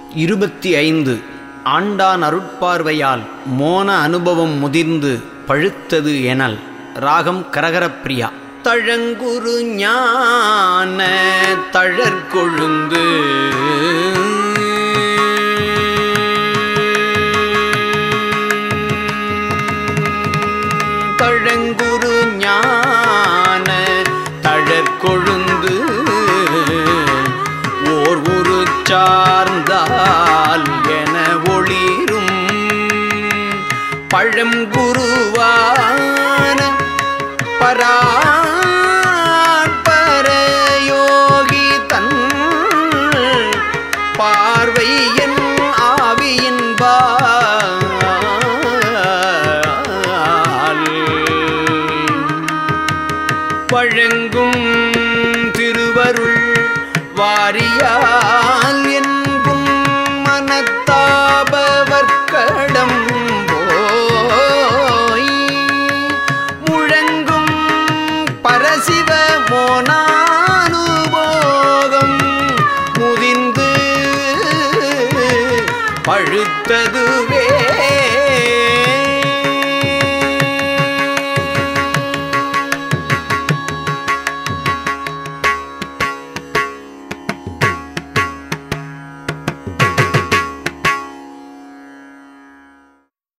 இருபத்தி ஐந்து ஆண்டான் அருட்பார்வையால் மோன அனுபவம் முதிர்ந்து பழுத்தது எனல் ராகம் கரகரப்பிரியா தழங்குரு ஞான தழற்கொழுந்து தழங்குரு ஞான தழற்கொழுந்து ஓர் உரு சார்ந்தால் என ஒளிரும் பழங்குருவான பராபரயோகி தன் பார்வை என் ஆவியின் வழங்கும் திருவருள் வாரியால் என்பும் மனத்தாபவர்க்கடம் போய் முழங்கும் பரசிவ மோனானுபோகம் முதிர்ந்து பழுத்ததுவே